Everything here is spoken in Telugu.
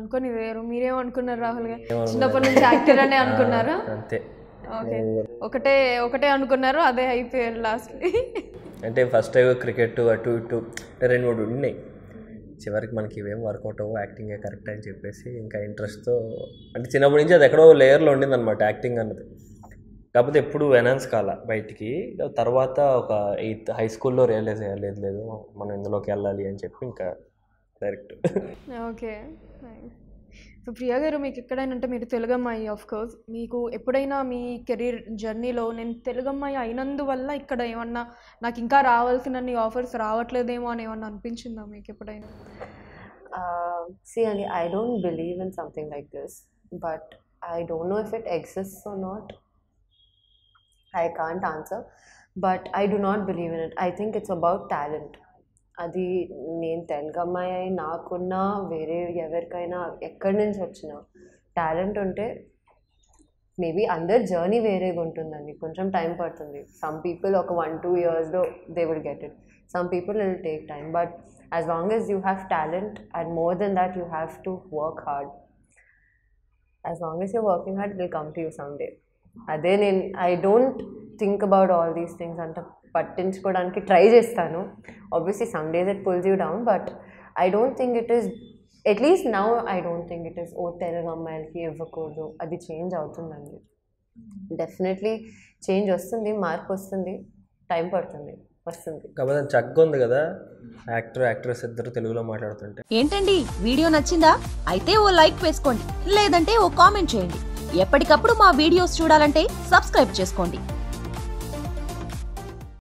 అనుకొని వేరు మీరేమనుకున్నారు రాహుల్ గారు చిన్నప్పటి నుంచి యాక్టర్ అనే అనుకున్నారా అంతే ఓకే ఒకటే ఒకటే అనుకున్నారు అదే అయిపోయారు లాస్ట్ అంటే ఫస్ట్ టైం క్రికెట్ అటు ఇటు అంటే రెండు మూడు ఉన్నాయి చివరికి మనకి ఇవేం వర్కౌట్ అవ్వు యాక్టింగే కరెక్ట్ అని చెప్పేసి ఇంకా ఇంట్రెస్ట్తో అంటే చిన్నప్పటి నుంచి అది ఎక్కడో లేయర్లో ఉండిందనమాట యాక్టింగ్ అన్నది కాకపోతే ఎప్పుడు ఎనౌన్స్ కాల బయటికి తర్వాత ఒక ఎయిత్ హై స్కూల్లో రియలైజ్ అయ్యలేదు లేదు మనం ఇందులోకి వెళ్ళాలి అని చెప్పి ఇంకా డైరెక్ట్ ఓకే సో ప్రియా గారు మీకు ఎక్కడైనా అంటే మీరు తెలుగు అమ్మాయి ఆఫ్ కోర్స్ మీకు ఎప్పుడైనా మీ కెరీర్ జర్నీలో నేను తెలుగు అమ్మాయి అయినందువల్ల ఇక్కడ ఏమన్నా నాకు ఇంకా రావాల్సినన్ని ఆఫర్స్ రావట్లేదేమో అని ఏమన్నా అనిపించిందా మీకు ఎప్పుడైనా Uh, see, Ali, I don't believe in something like this, but I don't know if it exists or not. I can't answer, but I do not believe in it. I think it's about talent. అది నేను తెలుగు అమ్మాయి అయి నాకున్నా వేరే ఎవరికైనా ఎక్కడి నుంచి వచ్చిన టాలెంట్ ఉంటే మేబీ అందరి జర్నీ వేరేగా ఉంటుందండి కొంచెం టైం పడుతుంది సమ్ పీపుల్ ఒక వన్ టూ ఇయర్స్లో they will get it some people will take time but as long as you have talent and more than that you have to work hard as long as you're working hard will come to you some day అదే నేను I don't think about all these things అంత పట్టించుకోవడానికి ట్రై చేస్తాను obviously some days it pulls you down but I don't think it is at least now I don't think it is ఓ తెలుగు అమ్మాయిలకి ఇవ్వకూడదు అది చేంజ్ అవుతుందండి డెఫినెట్లీ చేంజ్ వస్తుంది మార్పు వస్తుంది టైం పడుతుంది వస్తుంది కాకపోతే చక్కగా ఉంది కదా యాక్టర్ యాక్ట్రెస్ ఇద్దరు తెలుగులో మాట్లాడుతుంటే ఏంటండి వీడియో నచ్చిందా అయితే ఓ లైక్ వేసుకోండి లేదంటే ఓ కామెంట్ చేయండి ఎప్పటికప్పుడు మా వీడియోస్ చూడాలంటే సబ్స్క్రైబ్ చేసుకోండి